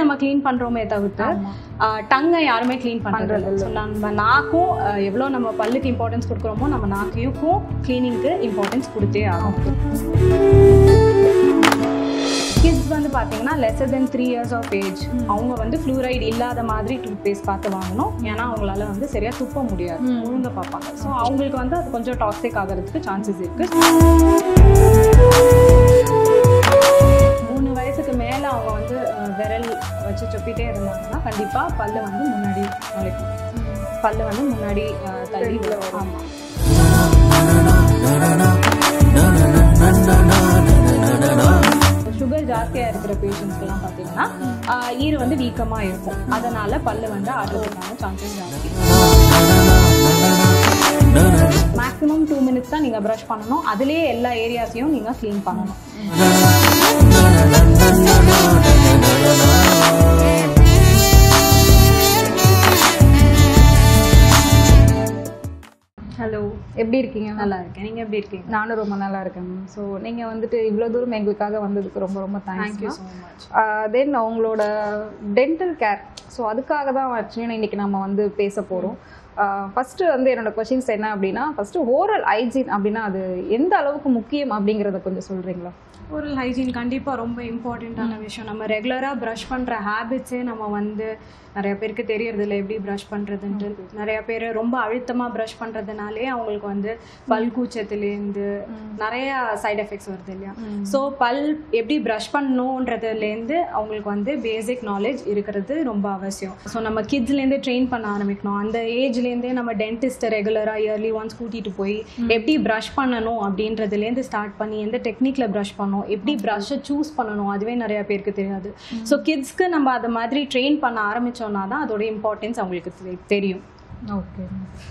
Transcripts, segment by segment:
நம்ம க்ளீன் பண்றோமே தவிர்த்து டங்கை யாருமே க்ளீன் பண்றது ஸோ நம்ம நாக்கும் அஹ், எவ்வளோ நம்ம பல்லுக்கு இம்பார்ட்டன்ஸ் கொடுக்குறோமோ நம்ம நாக்கையுக்கும் க்ளீனிங்க்கு இம்பார்ட்டன்ஸ் கொடுத்தே ஆகும் கிட்ஸ் வந்து பார்த்தீங்கன்னா lesser then three years of age அவங்க வந்து ஃப்ளூரைடு இல்லாத மாதிரி டூத் பேஸ்ட் பார்த்து வாங்கணும் ஏன்னா அவங்களால வந்து சரியா துப்ப முடியாது முழுங்க பார்ப்பாங்க ஸோ அவங்களுக்கு வந்து அது கொஞ்சம் டாக்ஸிக் ஆகிறதுக்கு சான்சஸ் இருக்கு மூணு வயசுக்கு மேலே அவங்க வந்து அஹ், விரல் வச்சு சொப்பிட்டே இருந்தாங்கன்னா கண்டிப்பாக பல்லு வந்து முன்னாடி நுழைக்கும் பல்லு வந்து முன்னாடி அஹ், தள்ளி வரும் ஆமாம் சுகர் ஜாஸ்தியாக இருக்கிற பேஷண்ட்ஸ்க்குலாம் பார்த்தீங்கன்னா ஆஹ், ஈறு வந்து வீக்கமாக இருக்கும் அதனால பல்லு வந்து ஆடுறதுக்கான சான்சஸ் ஜாஸ்தி மேக்ஸிமம் டூ மினிட்ஸ் தான் நீங்கள் ப்ரஷ் பண்ணணும் அதுலேயே எல்லா ஏரியாஸையும் நீங்கள் க்ளீன் பண்ணணும் ஹலோ எப்படி இருக்கீங்க நல்லா இருக்கேன் நீங்கள் எப்படி இருக்கீங்க நானும் ரொம்ப நல்லா இருக்கேன் ஸோ நீங்கள் வந்துட்டு இவ்வளோ தூரம் எங்களுக்காக வந்ததுக்கு ரொம்ப ரொம்ப thank you thanks so much then உங்களோட டென்டல் கேர் ஸோ அதுக்காக தான் ஆக்சுவலி இன்னைக்கு நம்ம வந்து பேச போகிறோம் ஃபஸ்ட்டு வந்து என்னோட கொஷின்ஸ் என்ன அப்படின்னா ஃபஸ்ட்டு ஓரல் ஹைஜீன் அப்படின்னா அது எந்த அளவுக்கு முக்கியம் அப்படிங்கிறத கொஞ்சம் சொல்கிறீங்களா ஓரல் ஹைஜீன் கண்டிப்பாக ரொம்ப இம்பார்ட்டண்ட்டான விஷயம் நம்ம ரெகுலராக ப்ரஷ் பண்ணுற ஹேபிட்ஸே நம்ம வந்து நிறைய பேருக்கு தெரியறதில்ல எப்படி ப்ரஷ் பண்ணுறதுன்ட்டு நிறைய பேர் ரொம்ப அழுத்தமாக ப்ரஷ் பண்ணுறதுனாலே அவங்களுக்கு வந்து பல் கூச்சத்துலேருந்து நிறைய சைடு எஃபெக்ட்ஸ் வருது இல்லையா ஸோ பல் எப்படி ப்ரஷ் பண்ணணுன்றதுலேருந்து அவங்களுக்கு வந்து பேசிக் நாலேஜ் இருக்கிறது ரொம்ப அவசியம் ஸோ நம்ம கிட்ஸ்லேருந்து ட்ரெயின் பண்ண ஆரம்பிக்கணும் அந்த ஏஜ்லேருந்தே நம்ம டென்டிஸ்ட்டை ரெகுலராக இயர்லி ஒன்ஸ் கூட்டிகிட்டு போய் எப்படி ப்ரஷ் பண்ணணும் அப்படின்றதுலேருந்து ஸ்டார்ட் பண்ணி எந்த டெக்னிக்கில் ப்ரஷ் பண்ணணும் எப்படி ப்ரஷ்ஷை சூஸ் பண்ணணும் அதுவே நிறைய பேருக்கு தெரியாது ஸோ கிட்ஸ்க்கு நம்ம அதை மாதிரி ட்ரெயின் பண்ண ஆரம்பிச்சோம்னா தான் அதோட இம்பார்ட்டன்ஸ் அவங்களுக்கு தெ- தெரியும் ஓகே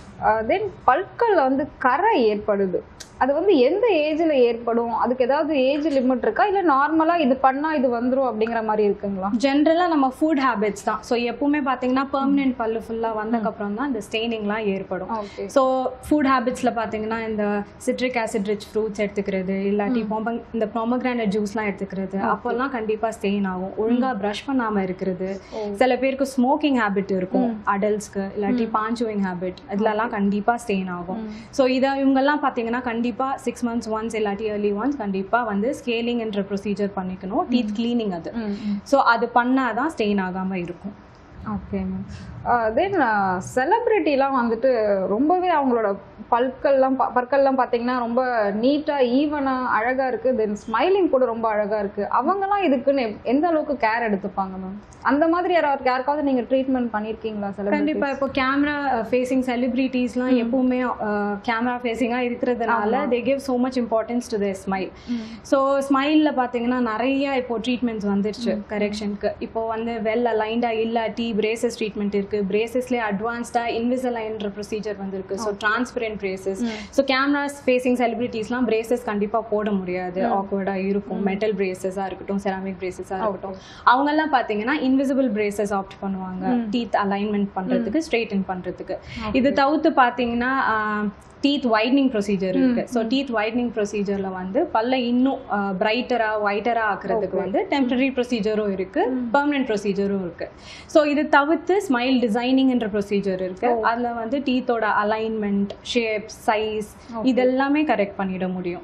தென் பல்கள் வந்து கரை ஏற்படுது அது வந்து எந்த ஏஜில் ஏற்படும் அதுக்கு ஏதாவது ஏஜ் லிமிட் இருக்கா இல்லை நார்மலாக இது பண்ணால் இது வந்துரும் அப்படிங்கிற மாதிரி இருக்குங்களா ஜென்ரலாக நம்ம ஃபுட் ஹேபிட்ஸ் தான் ஸோ எப்பவுமே பார்த்தீங்கன்னா பெர்மனெண்ட் பல்லு ஃபுல்லாக வந்ததுக்கப்புறம் தான் இந்த ஸ்டெயினிங்லாம் ஏற்படும் ஓகே ஸோ ஃபுட் ஹேபிட்ஸில் பார்த்தீங்கன்னா இந்த சிட்ரிக் ஆசிட் ரிச் ஃப்ரூட்ஸ் எடுத்துக்கிறது இல்லாட்டி பொமங் இந்த ப்ராமக்ரானட் ஜூஸ்லாம் எடுத்துக்கிறது அப்போல்லாம் கண்டிப்பாக ஸ்டெயின் ஆகும் ஒழுங்காக ப்ரஷ் பண்ணாமல் இருக்கிறது சில பேருக்கு ஸ்மோக்கிங் ஹேபிட் இருக்கும் அடல்ட்ஸ்க்கு இல்லாட்டி பாஞ்சூவிங் ஹேபிட் இதுலலாம் கண்டிப்பாக ஸ்டெயின் ஆகும் ஸோ இதை இவங்கெல்லாம் பார்த்தீங்கன்னா கண்டிப்பாக சிக்ஸ் மந்த்ஸ் ஒன்ஸ் இல்லாட்டி இயர்லி ஒன்ஸ் கண்டிப்பாக வந்து ஸ்கேலிங் என்ற ப்ரொசீஜர் பண்ணிக்கணும் டீத் கிளீனிங் அது ஸோ அது பண்ணாதான் ஸ்டெயின் ஆகாமல் இருக்கும் ஓகே மேம் தென் செலிப்ரிட்டிலாம் வந்துட்டு ரொம்பவே அவங்களோட பற்கள்லாம் பா- பற்கள்லாம் பார்த்தீங்கன்னா ரொம்ப நீட்டாக ஈவனாக அழகாக இருக்குது தென் ஸ்மைலிங் கூட ரொம்ப அழகாக இருக்குது அவங்கலாம் இதுக்குன்னு எப்- எந்த அளவுக்கு கேர் எடுத்துப்பாங்க மேம் அந்த மாதிரி யாராவது யாருக்காவது நீங்கள் ட்ரீட்மெண்ட் பண்ணியிருக்கீங்களா செலிபிரிட்டி கண்டிப்பா இப்போ கேமரா ஃபேசிங் செலிபிரிட்டிஸ்லாம் எப்பவுமே கேமரா ஃபேஸிங்காக இருக்கிறதுனால they give so much importance to the smile so ஸ்மைலில் பார்த்தீங்கன்னா நிறைய இப்போ ட்ரீட்மெண்ட்ஸ் வந்துருச்சு கரெக்ஷனுக்கு இப்போ வந்து வெல் அலைண்டாக இல்லாட்டி பிரேசஸ் ட்ரீட்மெண்ட் இருக்கு பிரேசஸ்லேயே அட்வான்ஸ்டாக இன்விசலைன்ற ப்ரொசீஜர் வந்திருக்கு so transparent braces so cameras facing செலிபிரிட்டிஸ்லாம் பிரேசஸ் கண்டிப்பாக போட முடியாது ஆக்வர்டாக இருக்கும் மெட்டல் பிரேசஸாக இருக்கட்டும் செராமிக் பிரேசஸாக இருக்கட்டும் அவங்கெல்லாம் பார்த்தீங்கன்னா இன்விசிபிள் பிரேசஸ் ஆப்ட் பண்ணுவாங்க டீத் அலைன்மெண்ட் பண்ணுறதுக்கு ஸ்ட்ரெயிட்டன் பண்ணுறதுக்கு இது தவிர்த்து பார்த்தீங்கன்னா டீத் வைட்னிங் ப்ரொசீஜர் இருக்கு ஸோ டீத் வைட்னிங் ப்ரொசீஜரில் வந்து பல்ல இன்னும் பிரைட்டராக ஒயிட்டராக ஆக்குறதுக்கு வந்து டெம்பரரி ப்ரொசீஜரும் இருக்கு பெர்மனன்ட் ப்ரொசீஜரும் இருக்கு ஸோ இது தவிர்த்து ஸ்மைல் டிசைனிங்ன்ற ப்ரொசீஜர் இருக்கு அதில் வந்து டீத்தோட அலைன்மெண்ட் ஷேப் சைஸ் இதெல்லாமே கரெக்ட் பண்ணிட முடியும்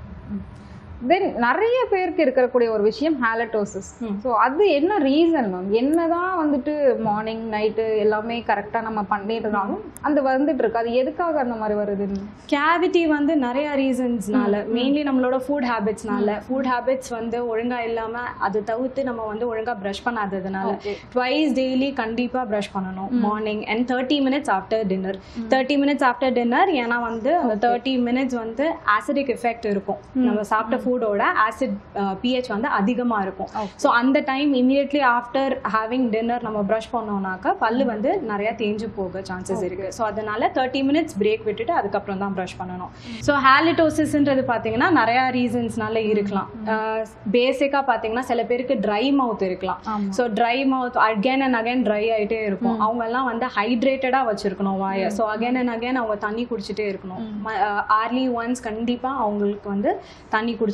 தென் நிறைய பேருக்கு இருக்கக்கூடிய ஒரு விஷயம் ஹாலட்டோசிஸ் ஸோ அது என்ன ரீசன் மேம் என்னதான் வந்துட்டு மார்னிங் நைட்டு எல்லாமே கரெக்டாக நம்ம பண்ணிடுறாலும் அந்த வந்துட்டு இருக்கு அது எதுக்காக அந்த மாதிரி வருதுன்னு கேவிட்டி வந்து நிறைய ரீசன்ஸ்னால மெயின்லி நம்மளோட ஃபுட் ஹேபிட்ஸ்னால ஃபுட் ஹேபிட்ஸ் வந்து ஒழுங்கா இல்லாம அது தவிர்த்து நம்ம வந்து ஒழுங்கா ப்ரஷ் பண்ணாததுனால ட்வைஸ் டெய்லி கண்டிப்பா ப்ரஷ் பண்ணணும் morning and thirty minutes after dinner thirty minutes after dinner ஏன்னா வந்து அந்த தேர்ட்டி மினிட்ஸ் வந்து ஆசிடிக் எஃபெக்ட் இருக்கும் நம்ம சாப்பிட்ட ஃபுட்டோட ஆசிட் பிஹெச் வந்து அதிகமா இருக்கும் ஸோ அந்த time immediately after having dinner நம்ம ப்ரஷ் பண்ணோம்னாக்கா பல்லு வந்து நிறைய தேஞ்சு போக சான்சஸ் இருக்கு ஸோ அதனால தேர்ட்டி மினிட்ஸ் பிரேக் விட்டுட்டு அதுக்கப்புறம் தான் ப்ரஷ் பண்ணணும் ஸோ ஹாலிடோசிஸ்ன்றது பார்த்தீங்கன்னா நிறைய ரீசன்ஸ்னால இருக்கலாம் பேசிக்காக பார்த்தீங்கன்னா சில பேருக்கு ட்ரை மவுத் இருக்கலாம் so dry mouth again and again dry ஆகிட்டே இருக்கும் அவங்க எல்லாம் வந்து ஹைட்ரேட்டடாக வச்சிருக்கணும் வாயை ஸோ அகைன் அண்ட் அகைன் அவங்க தண்ணி குடிச்சிட்டே இருக்கணும் ஆர்லி ஒன்ஸ் கண்டிப்பாக அவங்களுக்கு வந்து தண்ணி குடிச்சிட்டே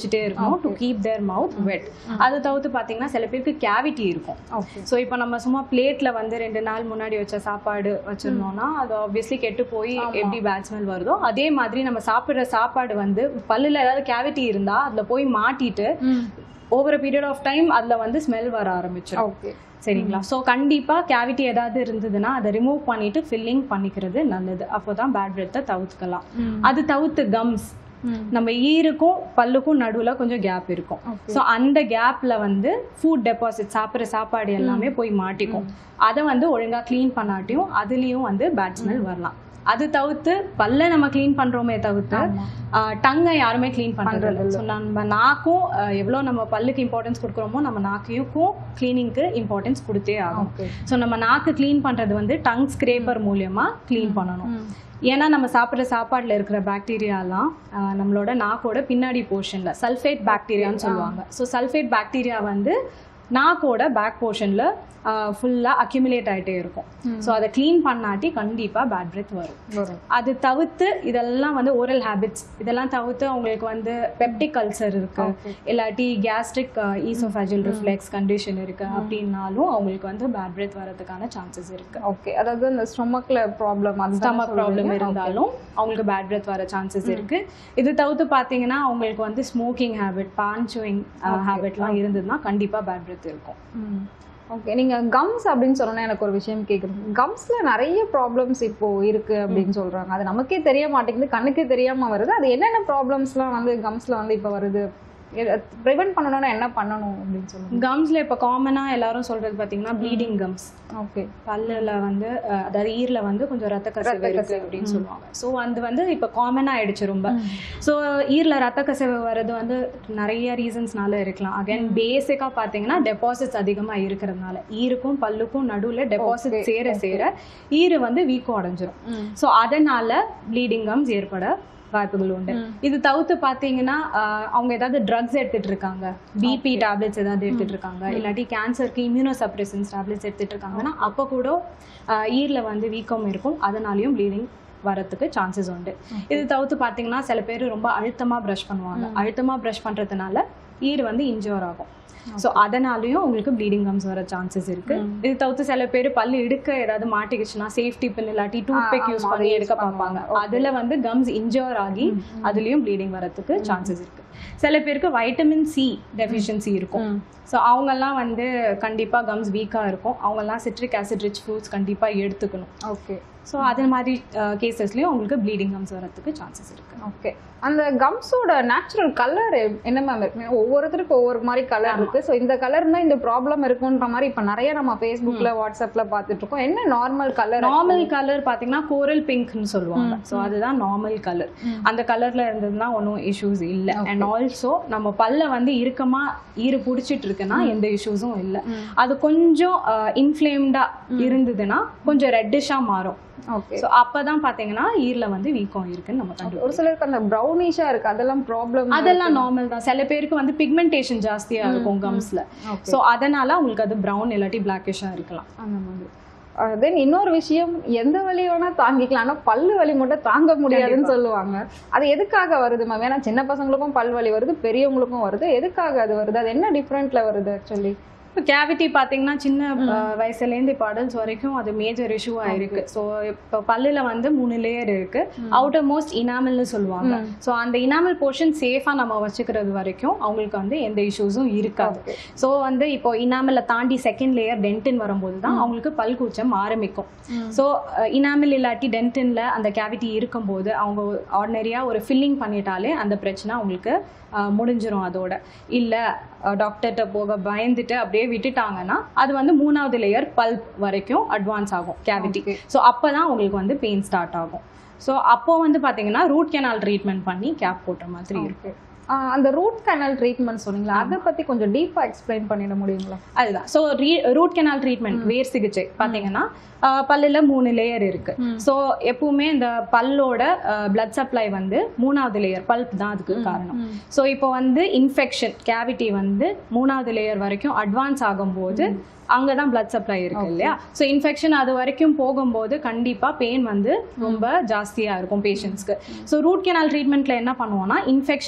வச்சுட்டே இருக்கணும் டு கீப் தேர் மவுத் வெட் அது தவிர்த்து பார்த்தீங்கன்னா சில பேருக்கு கேவிட்டி இருக்கும் ஓகே ஸோ இப்போ நம்ம சும்மா பிளேட்ல வந்து ரெண்டு நாள் முன்னாடி வச்ச சாப்பாடு வச்சிருந்தோம்னா அது ஆப்வியஸ்லி கெட்டு போய் எப்படி பேட் ஸ்மெல் வருதோ அதே மாதிரி நம்ம சாப்பிடுற சாப்பாடு வந்து பல்லுல ஏதாவது கேவிட்டி இருந்தா அதுல போய் மாட்டிட்டு ஓவர் பீரியட் ஆஃப் டைம் அதுல வந்து ஸ்மெல் வர ஆரம்பிச்சிடும் ஓகே சரிங்களா ஸோ கண்டிப்பாக கேவிட்டி ஏதாவது இருந்ததுன்னா அதை ரிமூவ் பண்ணிட்டு ஃபில்லிங் பண்ணிக்கிறது நல்லது அப்போ தான் பேட் பிரெத்தை தவிர்த்துக்கலாம் அது தவிர்த்து கம்ஸ் நம்ம ஈருக்கும் பல்லுக்கும் நடுவுல கொஞ்சம் கேப் இருக்கும் Okay. ஸோ அந்த கேப்ல வந்து ஃபுட் டெபாசிட் சாப்பிட்ற சாப்பாடு எல்லாமே போய் மாட்டிக்கும் அதை வந்து ஒழுங்கா க்ளீன் பண்ணாட்டியும் அதுலேயும் வந்து பேட் ஸ்மெல் வரலாம் அது தவிர்த்து பல்ல நம்ம க்ளீன் பண்றோமே தவிர்த்து டங்கை யாருமே க்ளீன் பண்றது ஸோ நம்ம நாக்கும் அஹ், எவ்வளோ நம்ம பல்லுக்கு இம்பார்ட்டன்ஸ் கொடுக்குறோமோ நம்ம நாக்கையும் க்ளீனிங்க்கு இம்பார்ட்டன்ஸ் கொடுத்தே ஆகும் ஓகே ஸோ நம்ம நாக்கு க்ளீன் பண்றது வந்து டங் ஸ்க்ரேப்பர் மூலியமா க்ளீன் பண்ணணும் ஏன்னா நம்ம சாப்பிட்ற சாப்பாடுல இருக்கிற பாக்டீரியாலாம் ஆஹ், நம்மளோட நாக்கோட பின்னாடி போர்ஷன்ல சல்ஃபேட் பாக்டீரியான்னு சொல்லுவாங்க ஸோ சல்ஃபேட் பாக்டீரியா வந்து நாக்கோட பேக் போர்ஷன்ல ஃபுல்லா அக்யூமுலேட் ஆயிட்டே இருக்கும் ஸோ அதை க்ளீன் பண்ணாட்டி கண்டிப்பா பேட் பிரெத் வரும் வரும் அது தவிர்த்து இதெல்லாம் வந்து ஓரல் ஹேபிட்ஸ் இதெல்லாம் தவிர்த்து அவங்களுக்கு வந்து பெப்டிக் கல்சர் இருக்கு Okay. இல்லாட்டி கேஸ்ட்ரிக் ஈசோஃபேஜல் ரிஃப்ளெக்ஸ் கண்டிஷன் இருக்கு அப்படின்னாலும் அவங்களுக்கு வந்து பேட் பிரெத் வரதுக்கான சான்சஸ் இருக்கு ஓகே அதாவது இந்த ஸ்டொமக்ல ப்ராப்ளம் அது ஸ்டமக் ப்ராப்ளம் இருந்தாலும் அவங்களுக்கு பேட் பிரெத் வர சான்சஸ் இருக்கு இது தவிர்த்து பார்த்தீங்கன்னா அவங்களுக்கு வந்து ஸ்மோக்கிங் ஹேபிட் பான் சூயிங் ஹேபிட்லாம் இருந்ததுன்னா கண்டிப்பா பேட் பிரெத் இருக்கும் ஓகே நீங்க கம்ஸ் அப்படின்னு சொன்னா எனக்கு ஒரு விஷயம் கேக்குது கம்ஸ்ல நிறைய ப்ராப்ளம்ஸ் இப்போ இருக்கு அப்படின்னு சொல்றாங்க அது நமக்கே தெரிய மாட்டேங்குது கண்ணுக்கே தெரியாம வருது அது என்னென்ன ப்ராப்ளம்ஸ்லாம் வந்து கம்ஸ்ல வந்து இப்போ வருது ப்ரிவென்ட் பண்ணணும்னா என்ன பண்ணணும் அப்படின்னு சொல்லுங்க கம்ஸ்ல இப்போ காமனா எல்லாரும் சொல்றது பார்த்தீங்கன்னா ப்ளீடிங் கம்ஸ் ஓகே பல்லுல வந்து அஹ், அதாவது ஈரல வந்து கொஞ்சம் ரத்த கசிவு ரத்த இருக்கு கசிவு. அப்படின்னு சொல்லுவாங்க ஸோ அது வந்து இப்போ காமனா ஆயிடுச்சு ரொம்ப ஸோ ஈரல ரத்த கசிவு வர்றது வந்து நிறைய ரீசன்ஸ்னால இருக்கலாம் அகைன் பேசிக்கா பார்த்தீங்கன்னா டெபாசிட்ஸ் அதிகமா இருக்கிறதுனால ஈருக்கும் பல்லுக்கும் நடுவுல டெபாசிட் Okay, சேர சேர ஈரு வந்து வீக்கம் அடைஞ்சிரும் ஸோ அதனால ப்ளீடிங் கம்ஸ் ஏற்பட வாய்ப்புகள் உண்டு இது தவிர்த்து பார்த்தீங்கன்னா ஆஹ், அவங்க ஏதாவது ட்ரக்ஸ் எடுத்துட்டு இருக்காங்க பிபி டேப்லெட்ஸ் ஏதாவது எடுத்துட்டு இருக்காங்க இல்லாட்டி கேன்சருக்கு இம்யூனோ சப்ரெசன்ஸ் டேப்லெட்ஸ் எடுத்துட்டு இருக்காங்கன்னா அப்போ கூட ஆஹ், ஈரல வந்து வீக்கம் இருக்கும் அதனாலையும் ப்ளீடிங் வரத்துக்கு சான்சஸ் உண்டு இது தவிர்த்து பார்த்தீங்கன்னா சில பேர் ரொம்ப அழுத்தமா ப்ரஷ் பண்ணுவாங்க அழுத்தமா ப்ரஷ் பண்றதுனால ஈர் வந்து இன்ஜோர் ஆகும் ஸோ அதனாலயும் உங்களுக்கு ப்ளீடிங் கம்ஸ் வர சான்சஸ் இருக்கு இது தவிர்த்து சில பேர் பல்லு எடுக்க ஏதாவது மாட்டிக்கிச்சுன்னா சேஃப்டி பின் இல்லாட்டி டூத் பிக் யூஸ் ஆமா, பண்ணி அதை எடுக்க use பார்ப்பாங்க பண்ணுவாங்க. அதுல வந்து கம்ஸ் இன்ஜோர் ஆகி அதுலயும் ப்ளீடிங் வரதுக்கு சான்சஸ் இருக்கு சில பேருக்கு வைட்டமின் சி டெஃபிஷியன்சி இருக்கும் ஸோ அவங்கெல்லாம் வந்து கண்டிப்பா கம்ஸ் வீக்கா இருக்கும் அவங்கெல்லாம் சிட்ரிக் ஆசிட் ரிச் ஃப்ரூட்ஸ் கண்டிப்பா எடுத்துக்கணும் ஓகே ஸோ அது மாதிரி கேசஸ்லயும் உங்களுக்கு ப்ளீடிங் கம்ஸ் வரதுக்கு சான்சஸ் இருக்கு ஓகே அந்த கம்ஸோட நேச்சுரல் கலர் என்ன மேம் இருக்கு ஒவ்வொருத்தருக்கு ஒவ்வொரு மாதிரி கலர் இருக்கு ஸோ இந்த கலர் தான் இந்த ப்ராப்ளம் இருக்குன்ற மாதிரி இப்போ நிறைய நம்ம ஃபேஸ்புக்ல வாட்ஸ்அப்ல பார்த்துட்டு இருக்கோம் என்ன நார்மல் கலர் நார்மல் கலர் பாத்தீங்கன்னா கோரல் பிங்க்னு சொல்லுவாங்க ஸோ அதுதான் நார்மல் கலர் அந்த கலர்ல இருந்ததுன்னா ஒன்றும் இஷ்யூஸ் இல்லை அண்ட் ஆல்சோ நம்ம பல்ல வந்து இறுக்கமா ஈறு பிடிச்சிட்டு இருக்குன்னா எந்த இஷ்யூஸும் இல்லை அது கொஞ்சம் இன்ஃப்ளேம்டா இருந்ததுன்னா கொஞ்சம் ரெட்டிஷா மாறும் ஓகே ஸோ அப்பதான் பாத்தீங்கன்னா ஈர்ல வந்து வீக்கம் இருக்குன்னு நம்ம கண்டுபிடிப்போம் ஒரு சிலருக்கு அந்த ப்ரௌனிஷா இருக்கு அதெல்லாம் ப்ராப்ளம் அதெல்லாம் நார்மல் தான் சில பேருக்கு வந்து பிக்மெண்டேஷன் ஜாஸ்தியா இருக்கும் கம்ஸ்ல Okay. ஸோ அதனால உங்களுக்கு அது ப்ரௌன் இல்லாட்டி பிளாக்கிஷா இருக்கலாம் அந்த மாதிரி தென் இன்னொரு விஷயம் எந்த வலி வேணா தாங்கிக்கலாம் ஆனா பல்லு வலி மட்டும் தாங்க முடியாதுன்னு சொல்லுவாங்க அது எதுக்காக வருது மேம் ஏன்னா சின்ன பசங்களுக்கும் பல் வலி வருது பெரியவங்களுக்கும் வருது எதுக்காக அது வருது அது என்ன டிஃப்ரெண்ட்ல வருது ஆக்சுவலி இப்போ கேவிட்டி பார்த்தீங்கன்னா சின்ன அஹ், வயசுலேருந்து இப்போ அடல்ட்ஸ் வரைக்கும் அது மேஜர் இஷ்யூவாக இருக்கு ஸோ இப்போ பல்லுல வந்து மூணு லேயர் இருக்கு அவுட்டர் மோஸ்ட் இனாமல்னு சொல்லுவாங்க ஸோ அந்த இனாமல் போர்ஷன் சேஃபாக நம்ம வச்சுக்கிறது வரைக்கும் அவங்களுக்கு வந்து எந்த இஷ்யூஸும் இருக்காது Okay. ஸோ வந்து இப்போ இனாமலை தாண்டி செகண்ட் லேயர் டென்டின் வரும்போது தான் அவங்களுக்கு பல் கூச்சம் ஆரம்பிக்கும் ஸோ இனாமல் இல்லாட்டி டென்டின்ல அந்த கேவிட்டி இருக்கும்போது அவங்க ஆர்டினரியாக ஒரு ஃபில்லிங் பண்ணிட்டாலே அந்த பிரச்சனை அவங்களுக்கு அஹ், முடிஞ்சிரும் அதோட இல்லை டாக்டர்கிட்ட போக பயந்துட்டு அப்படியே விட்டுட்டாங்கன்னா அது வந்து மூணாவது லேயர் பல்ப் வரைக்கும் அட்வான்ஸ் ஆகும் கேவிட்டி Okay. ஸோ அப்போ தான் உங்களுக்கு வந்து பெயின் ஸ்டார்ட் ஆகும் ஸோ அப்போ வந்து பார்த்தீங்கன்னா ரூட் கெனால் ட்ரீட்மெண்ட் பண்ணி கேப் போட்ட மாதிரி இருக்கும் Okay. அந்த ரூட் கேனல் ட்ரீட்மெண்ட் சொன்னீங்களா அதை பத்தி கொஞ்சம் டீப்பா எக்ஸ்பிளைன் பண்ணிட முடியுங்களா அதுதான் ஸோ ரூட் கெனால் ட்ரீட்மெண்ட் வேர் சிகிச்சை பார்த்தீங்கன்னா அஹ், பல்லுல மூணு லேயர் இருக்கு ஸோ எப்பவுமே இந்த பல்லோட பிளட் சப்ளை வந்து மூணாவது லேயர் பல்ப் தான் அதுக்கு காரணம் ஸோ இப்போ வந்து இன்ஃபெக்ஷன் கேவிட்டி வந்து மூணாவது லேயர் வரைக்கும் அட்வான்ஸ் ஆகும்போது அங்கே தான் பிளட் சப்ளை இருக்கு இல்லையா ஸோ இன்ஃபெக்ஷன் அது வரைக்கும் போகும்போது கண்டிப்பாக பெயின் வந்து ரொம்ப ஜாஸ்தியாக இருக்கும் பேஷண்ட்ஸ்க்கு ஸோ ரூட் கெனால் ட்ரீட்மெண்ட்ல என்ன பண்ணுவோம்னா இன்ஃபெக்ஷன் வந்து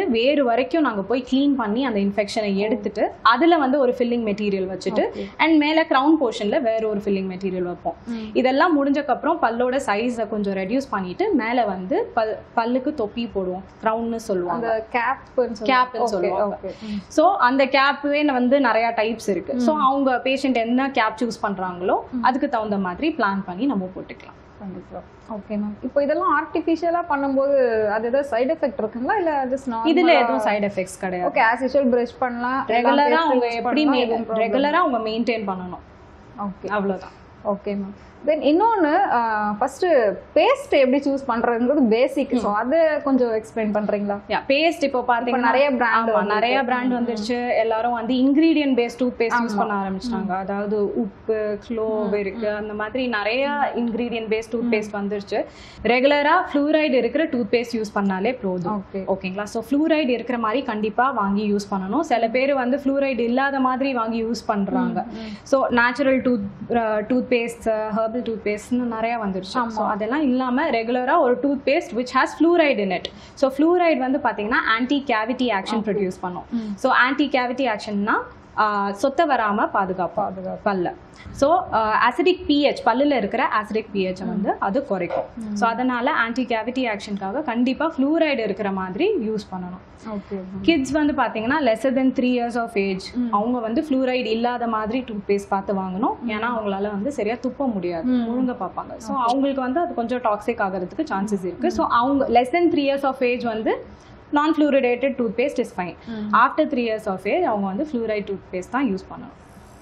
வேறு வரைக்கும் நாங்க போய் க்ளீன் பண்ணி அந்த இன்ஃபெக்ஷனை எடுத்துட்டு அதுல வந்து ஒரு ஃபில்லிங் மெட்டீரியல் வச்சுட்டு அண்ட் மேல கிரவுன் போர்ஷன்ல வேற ஒரு ஃபில்லிங் மெட்டீரியல் வைப்போம் இதெல்லாம் முடிஞ்சக்கப்புறம் பல்லோட சைஸை கொஞ்சம் ரெடியூஸ் பண்ணிட்டு மேல வந்து பல் பல்லுக்கு தொப்பி போடுவோம் க்ரௌன்னு சொல்லுவாங்க அந்த கேப் Cap ன்னு சொல்லுவாங்க. ஸோ அந்த கேப்வே வந்து நிறைய டைப்ஸ் இருக்கு ஸோ அவங்க பேஷண்ட் என்ன கேப் சூஸ் பண்றாங்களோ அதுக்கு தகுந்த மாதிரி பிளான் பண்ணி நம்ம போட்டுக்கலாம் கண்டிப்பா ஓகே மேம் இப்போ இதெல்லாம் ஆர்டிஃபிஷியலா பண்ணும்போது அது ஏதாவது சைடு எஃபெக்ட் இருக்குங்களா இல்ல ஜஸ்ட் இதுல எதுவும் சைடு எஃபெக்ட்ஸ் கிடையாது ஓகே ஆஸ் யூஷுவல் பிரஷ் பண்ணலாம் ரெகுலரா அவங்க எப்படி ரெகுலரா அவங்க மெயின்டைன் பண்ணணும் ஓகே அவ்வளவுதான் ஓகே மேம் தென் இன்னொன்று ஃபர்ஸ்ட் பேஸ்ட் எப்படி சூஸ் பண்றதுங்கிறது பேசிக் ஸோ அதை கொஞ்சம் எக்ஸ்பிளைன் பண்றீங்களா யா பேஸ்ட் இப்போ இப்போ பாத்தீங்கன்னா நிறைய பிராண்ட் ஆமா நிறைய பிராண்ட் வந்துருச்சு எல்லாரும் வந்து ingredient paste tooth paste use பண்ண ஆரம்பிச்சிட்டாங்க அதாவது உப்பு க்ளோவ் இருக்கு அந்த மாதிரி நிறைய இன்கிரீடியன்ட் பேஸ்ட் டூத் பேஸ்ட் வந்துருச்சு ரெகுலரா ஃப்ளூரைடு இருக்கிற டூத் பேஸ்ட் யூஸ் பண்ணாலே போதும் ஓகே ஓகேங்களா ஸோ ஃப்ளூரைடு இருக்கிற மாதிரி கண்டிப்பா வாங்கி யூஸ் பண்ணணும் சில பேர் வந்து ஃப்ளூரைடு இல்லாத மாதிரி வாங்கி யூஸ் பண்றாங்க so natural tooth tooth paste herbal tooth பேஸ்ட்னு நிறைய வந்துருச்சு ஸோ அதெல்லாம் இல்லாம ரெகுலரா ஒரு tooth paste which has fluoride in it so fluoride வந்து பாத்தீங்கன்னா ஆன்டி கேவிட்டி ஆக்ஷன் ப்ரொடியூஸ் பண்ணும் ஸோ ஆன்டி கேவிட்டி ஆக்ஷன்னா சொத்த வராம பாதுகாப்பா பாதுகாப்பு பல்ல ஸோ அசிடிக் பிஹெச் பல்லுல இருக்கிற அசிடிக் பிஹெச் வந்து அது குறைக்கும் ஸோ அதனால ஆன்டி கேவிட்டி ஆக்ஷனுக்காக கண்டிப்பா ஃப்ளூரைடு இருக்கிற மாதிரி யூஸ் பண்ணணும் ஓகே கிட்ஸ் வந்து பாத்தீங்கன்னா lesser then three years of age அவங்க வந்து ஃப்ளூரைடு இல்லாத மாதிரி டூத் பேஸ்ட் பார்த்து வாங்கணும் ஏன்னா அவங்களால வந்து சரியா துப்ப முடியாது முழுங்க பார்ப்பாங்க ஸோ அவங்களுக்கு வந்து அது கொஞ்சம் டாக்ஸிக் ஆகிறதுக்கு சான்சஸ் இருக்கு ஸோ அவங்க less than three years of age வந்து non fluoridated tooth paste is fine after three years of age அவங்க வந்து ஃப்ளூரைட் டூத் பேஸ்ட் தான் யூஸ் பண்ணணும்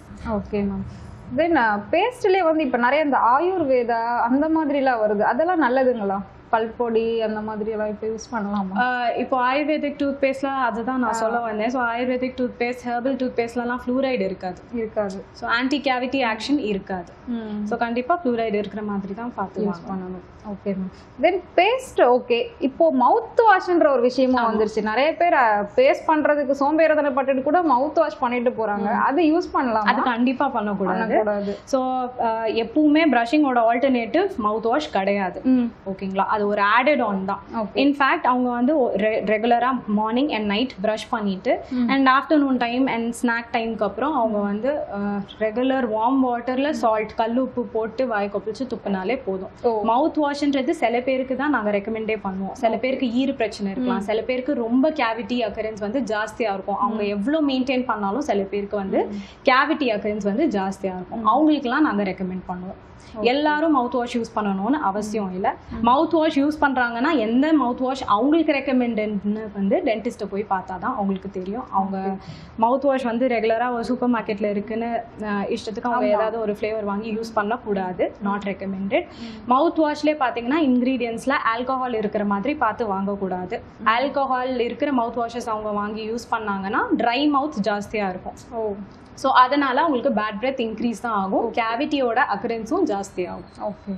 ஓகே மேம் தென் பேஸ்ட்லேயே வந்து இப்போ நிறைய இந்த ஆயுர்வேதா அந்த மாதிரிலாம் வருது அதெல்லாம் நல்லதுங்களா பல்பொடி அந்த மாதிரி எல்லாம் இப்போ யூஸ் பண்ணலாமா ஆஹ் இப்போ ஆயுர்வேதிக் டூத் பேஸ்ட்ல அதுதான் நான் சொல்ல வந்தேன் so ayurvedic tooth paste herbal tooth பேஸ்ட்லலாம் ஃப்ளூரைடு இருக்காது இருக்காது ஸோ ஆன்டி கேவிட்டி ஆக்ஷன் இருக்காது ஸோ கண்டிப்பா ஃப்ளூரைடு இருக்கிற மாதிரி தான் பார்த்து யூஸ் வாங்கணும். பண்ணணும் okay ma'am then paste okay இப்போ மவுத் வாஷ்ன்ற ஒரு விஷயமும் வந்துருச்சு நிறைய பேர் பேஸ்ட் பண்றதுக்கு சோம்பேறித்தனை பட்டுட்டு கூட மவுத் வாஷ் பண்ணிட்டு போறாங்க அது யூஸ் பண்ணலாம் அது கண்டிப்பா பண்ணக்கூடாது பண்ணக்கூடாது ஸோ எப்பவுமே ப்ரஷிங்கோட ஆல்டர்னேட்டிவ் மவுத் வாஷ் கிடையாது ம் ஓகேங்களா அது ஒரு ஆடட் ஆன் தான் ஓகே இன்ஃபேக்ட் அவங்க வந்து ரெகுலரா மார்னிங் அண்ட் நைட் ப்ரஷ் பண்ணிட்டு and afternoon time and snack டைம்க்கு அப்புறம் அவங்க வந்து ரெகுலர் வார்ம் வாட்டர்ல சால்ட் கல் உப்பு போட்டு வாய் கொப்பிச்சு துப்புனாலே போதும் ஓ மவுத் வாஷ்ன்றது சில பேருக்கு தான் நாங்க ரெக்கமெண்டே பண்ணுவோம் சில பேருக்கு ஈறு பிரச்சனை இருக்கலாம் சில பேருக்கு ரொம்ப கேவிட்டி அக்கரன்ஸ் வந்து ஜாஸ்தியா இருக்கும் அவங்க எவ்வளவு மெயின்டைன் பண்ணாலும் சில பேருக்கு வந்து கேவிட்டி அக்கரன்ஸ் வந்து ஜாஸ்தியா இருக்கும் அவங்களுக்குலாம் நாங்க ரெக்கமெண்ட் பண்ணுவோம் எல்லாரும் மவுத் வாஷ் யூஸ் பண்ணணும்னு அவசியம் இல்லை மவுத் வாஷ் யூஸ் பண்றாங்கன்னா எந்த மவுத் வாஷ் அவங்களுக்கு ரெக்கமெண்டட்னு வந்து டென்டிஸ்ட்டை போய் பார்த்தா தான் அவங்களுக்கு தெரியும் அவங்க மவுத் வாஷ் வந்து ரெகுலரா ஒரு சூப்பர் மார்க்கெட்ல இருக்குன்னு அஹ், இஷ்டத்துக்கு அவங்க ஏதாவது ஒரு ஃப்ளேவர் வாங்கி யூஸ் பண்ணக்கூடாது நாட் ரெக்கமெண்டட் மவுத் வாஷ்லேயே பார்த்தீங்கன்னா இன்க்ரீடியன்ஸ்ல ஆல்கஹால் இருக்கிற மாதிரி பார்த்து வாங்கக்கூடாது ஆல்கஹால் இருக்கிற மவுத் வாஷஸ் அவங்க வாங்கி யூஸ் பண்ணாங்கன்னா ட்ரை மவுத் ஜாஸ்தியா இருக்கும் ஓ ஸோ அதனால அவங்களுக்கு பேட் பிரெத் இன்க்ரீஸ் தான் ஆகும் கேவிட்டியோட அக்கரன்ஸும் ஜாஸ்தி ஆகும் ஓகே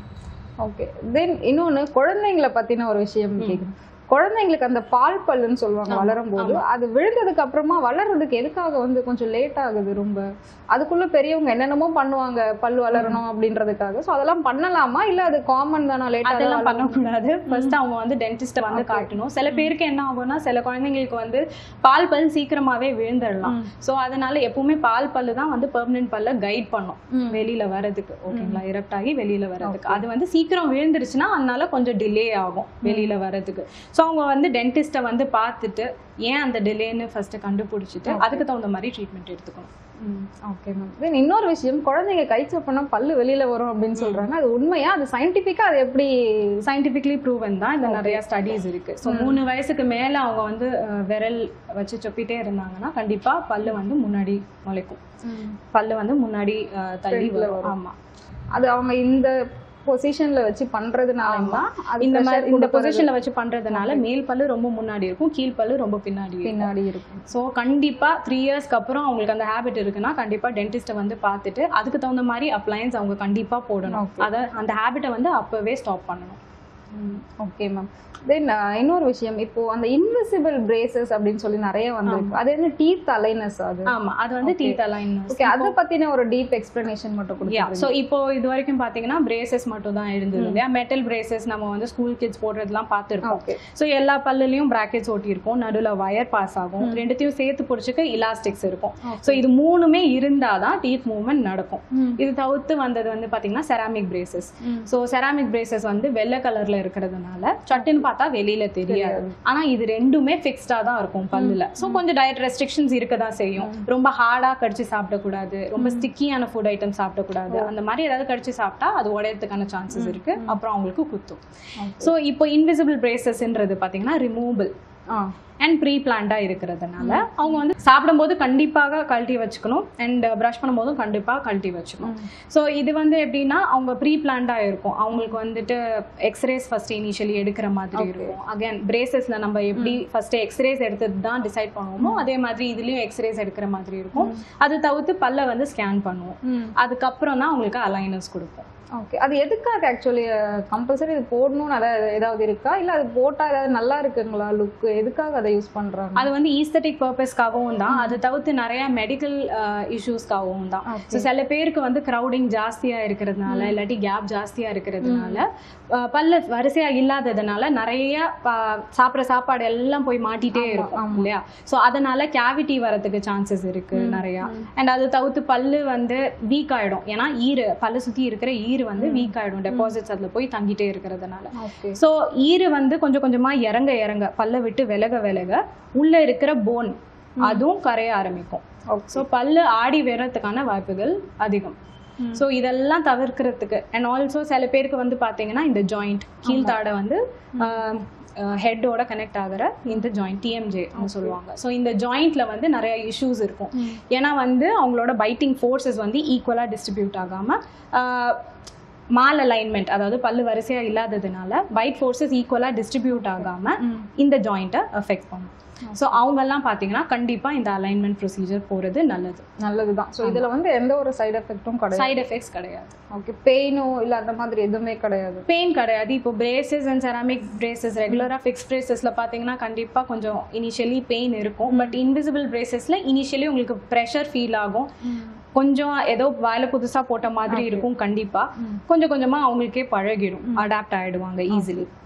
ஓகே தென் இன்னொன்று குழந்தைங்கள பத்தின ஒரு விஷயம் கேட்குறேன் குழந்தைங்களுக்கு அந்த பால் பல்லுன்னு சொல்லுவாங்க வளரும் போது அது விழுந்ததுக்கு அப்புறமா வளர்றதுக்கு எதுக்காக வந்து கொஞ்சம் லேட் ஆகுது ரொம்ப அதுக்குள்ள பெரியவங்க என்னென்னமோ பண்ணுவாங்க பல் வளரணும் அப்படின்றதுக்காக ஸோ அதெல்லாம் பண்ணலாமா இல்ல அது காமன் தானா லேட்டா அதெல்லாம் பண்ணக்கூடாது ஃபர்ஸ்ட் அவங்க வந்து டென்டிஸ்ட்டை வந்து காட்டணும் சில பேருக்கு என்ன ஆகும்னா சில குழந்தைங்களுக்கு வந்து பால் பல் சீக்கிரமாவே விழுந்துடலாம் ஸோ அதனால எப்பவுமே பால் பல்லு தான் வந்து பெர்மனன்ட் பல்ல கைட் பண்ணும் வெளியில வர்றதுக்கு ஓகேங்களா இரப்ட் ஆகி வெளியில வர்றதுக்கு அது வந்து சீக்கிரம் விழுந்துருச்சுன்னா அதனால கொஞ்சம் டிலே ஆகும் வெளியில வர்றதுக்கு ஸோ அவங்க வந்து டென்டிஸ்ட்டை வந்து பார்த்துட்டு ஏன் அந்த டிலேன்னு ஃபர்ஸ்ட் கண்டுபிடிச்சிட்டு அதுக்கு தகுந்த மாதிரி ட்ரீட்மெண்ட் எடுத்துக்கணும் ஓகே மேம் தென் இன்னொரு விஷயம் குழந்தைங்க கை சப்பனா பல்லு வெளியில வரும் அப்படின்னு சொல்றாங்க அது உண்மையா அது சயின்டிஃபிக்கா அது எப்படி சயின்டிஃபிக்லி ப்ரூவன் தான் இந்த நிறைய ஸ்டடீஸ் இருக்கு ஸோ மூணு வயசுக்கு மேல அவங்க வந்து அஹ், விரல் வச்சு சொப்பிட்டே இருந்தாங்கன்னா கண்டிப்பா பல்லு வந்து முன்னாடி முளைக்கும் பல்லு வந்து முன்னாடி அஹ், தள்ளி Front ல வரும் வரும். ஆமா அது அவங்க இந்த பொசிஷன்ல வச்சு பண்றதுனால தான் அது இந்த மாதிரி இந்த பொசிஷன் பொசிஷன்ல வச்சு பண்றதுனால மேல் பல்லு ரொம்ப முன்னாடி இருக்கும் கீழ் பல்லு ரொம்ப பின்னாடி இருக்கும் பின்னாடி இருக்கும் ஸோ கண்டிப்பா த்ரீ இயர்ஸ்க்கு அப்புறம் அவங்களுக்கு அந்த ஹேபிட் இருக்குன்னா கண்டிப்பா டென்டிஸ்ட்டை வந்து பார்த்துட்டு அதுக்கு தகுந்த மாதிரி அப்ளையன்ஸ் அவங்க கண்டிப்பா போடணும் Okay. அதை அந்த ஹேபிட்டை வந்து அப்பவே ஸ்டாப் பண்ணணும் ஓகே மேம் தென் இன்னொரு விஷயம் இப்போ அந்த இன்விசிபிள் பிரேசஸ் அப்படின்னு சொல்லி நிறைய வந்திருக்கு அது என்ன டீத் அலைனஸ் அது ஆமா அது வந்து Okay. டீத் அலைனஸ் ஓகே அதை பத்தின ஒரு டீப் எக்ஸ்பிளனேஷன் மட்டும் யா கொடுங்க ஸோ இப்போ இது வரைக்கும் பார்த்தீங்கன்னா பிரேசஸ் மட்டும் தான் இருந்தது இல்லையா மெட்டல் பிரேசஸ் நம்ம வந்து ஸ்கூல் கிட்ஸ் போடுறதுலாம் பார்த்துருப்போம் ஓகே ஸோ எல்லா பல்லுலையும் பிராக்கெட்ஸ் ஒட்டியிருக்கும் நடுவில் வயர் பாஸ் ஆகும் ரெண்டுத்தையும் சேர்த்து பிடிச்சிக்க இலாஸ்டிக்ஸ் இருக்கும் ஸோ இது மூணுமே இருந்தால் தான் டீத் மூவ்மெண்ட் நடக்கும் இது தவிர்த்து வந்தது வந்து பார்த்தீங்கன்னா ceramic braces so ceramic braces வந்து வெள்ளை கலர்ல இருக்கிறதுனால சட்டுன்னு பார்த்தா வெளியில தெரியாது ஆனா இது ரெண்டுமே ஃபிக்ஸ்டா தான் இருக்கும் பல்லுல ஸோ கொஞ்சம் டயட் ரெஸ்ட்ரிக்ஷன்ஸ் இருக்க தான் செய்யும் ரொம்ப ஹார்டா கடிச்சு சாப்பிடக்கூடாது ரொம்ப ஸ்டிக்கியான ஃபுட் ஐட்டம் சாப்பிடக்கூடாது அந்த மாதிரி ஏதாவது கடிச்சு சாப்பிட்டா அது உடையறதுக்கான சான்சஸ் இருக்கு அப்புறம் அவங்களுக்கு குத்தும் ஸோ இப்போ இன்விசிபிள் பிரேசஸ்ன்றது பார்த்தீங்கன்னா ரிமூவபிள் ஆ அண்ட் ப்ரீ பிளான்டாக இருக்கிறதுனால அவங்க வந்து சாப்பிடும்போது கண்டிப்பாக கழட்டி வச்சுக்கணும் அண்ட் ப்ரஷ் பண்ணும்போதும் கண்டிப்பாக கழட்டி வச்சுக்கணும் ஸோ இது வந்து எப்படின்னா அவங்க ப்ரீ பிளான்டாக இருக்கும் அவங்களுக்கு வந்துட்டு எக்ஸ்ரேஸ் ஃபர்ஸ்ட் இனிஷியலி எடுக்கிற மாதிரி இருக்கும் அகைன் பிரேசஸ்ல நம்ம எப்படி ஃபர்ஸ்ட் எக்ஸ்ரேஸ் எடுத்து தான் டிசைட் பண்ணுவோமோ அதே மாதிரி இதுலயும் எக்ஸ்ரேஸ் எடுக்கிற மாதிரி இருக்கும் அது தவிர்த்து பல்ல வந்து ஸ்கேன் பண்ணுவோம் அதுக்கப்புறம் தான் அவங்களுக்கு அலைனஸ் கொடுப்போம் ஓகே அது எதுக்காக ஆக்சுவலி கம்பல்சரி இது போடணும்னு அதாவது ஏதாவது இருக்கா இல்ல அது போட்டா ஏதாவது நல்லா இருக்குங்களா லுக் எதுக்காக அதை யூஸ் பண்றாங்க அது வந்து ஈஸ்தட்டிக் பர்பஸ்க்காகவும் தான் அது தவிர்த்து நிறைய மெடிக்கல் இஷ்யூஸ்க்காகவும் தான் ஸோ சில பேருக்கு வந்து க்ரௌடிங் ஜாஸ்தியா இருக்கிறதுனால இல்லாட்டி கேப் ஜாஸ்தியா இருக்கிறதுனால அஹ், பல்ல வரிசையா இல்லாததுனால நிறைய ப- சாப்பிட்ற சாப்பாடு எல்லாம் போய் மாட்டிட்டே இருக்கும் இல்லையா ஸோ அதனால கேவிட்டி வரதுக்கு சான்சஸ் இருக்கு நிறையா அண்ட் அது தவிர்த்து பல்லு வந்து வீக் ஆயிடும் ஏன்னா ஈரு பல்ல சுத்தி இருக்கிற ஈரு வந்து வீக் ஆயிடும் டெபாசிட்ஸ் அதுல போய் தங்கிட்டே இருக்கிறதுனால ஓகே ஸோ ஈரு வந்து கொஞ்சம் கொஞ்சமா இறங்க இறங்க பல்ல விட்டு விலக விலக உள்ள இருக்கிற போன் அதுவும் கரைய ஆரம்பிக்கும் ஓகே ஸோ பல்லு ஆடி வர்றதுக்கான வாய்ப்புகள் அதிகம் ஸோ இதெல்லாம் தவிர்க்கிறதுக்கு அண்ட் ஆல்சோ சில பேருக்கு வந்து பார்த்தீங்கன்னா இந்த ஜாயிண்ட் கீழ்த்தாடை வந்து ஹெட்டோட கனெக்ட் ஆகிற இந்த ஜாயிண்ட் டிஎம்ஜே சொல்லுவாங்க ஸோ இந்த ஜாயிண்ட்ல வந்து நிறைய இஷ்யூஸ் இருக்கும் ஏன்னா வந்து அவங்களோட பைட்டிங் ஃபோர்ஸஸ் வந்து ஈக்குவலாக டிஸ்ட்ரிபியூட் ஆகாமல் மால் அலைன்மெண்ட் அதாவது பல்லு வரிசையாக இல்லாததுனால பைட் ஃபோர்ஸஸ் ஈக்குவலாக டிஸ்ட்ரிபியூட் ஆகாமல் இந்த ஜாயிண்ட்டை அஃபெக்ட் பண்ணும் ஸோ அவங்கெல்லாம் பார்த்தீங்கன்னா கண்டிப்பாக இந்த அலைன்மெண்ட் ப்ரொசீஜர் போகிறது நல்லது நல்லதுதான் ஸோ இதுல வந்து எந்த ஒரு சைடு எஃபெக்ட்டும் கிடையாது சைடு எஃபெக்ட்ஸ் கிடையாது ஓகே பெயினோ இல்ல அந்த மாதிரி எதுவுமே கிடையாது பெயின் கிடையாது இப்போ பிரேசஸ் அண்ட் செராமிக் பிரேசஸ் ரெகுலராக ஃபிக்ஸ் பிரேசஸில் பார்த்தீங்கன்னா கண்டிப்பாக கொஞ்சம் இனிஷியலி பெயின் இருக்கும் பட் இன்விசிபிள் பிரேசஸில் இனிஷியலி உங்களுக்கு ப்ரெஷர் ஃபீல் ஆகும் கொஞ்சம் ஏதோ வேலை புதுசாக போட்ட மாதிரி இருக்கும் கண்டிப்பாக கொஞ்சம் கொஞ்சமாக அவங்களுக்கே பழகிடும் அடாப்ட் ஆகிடுவாங்க ஈஸிலி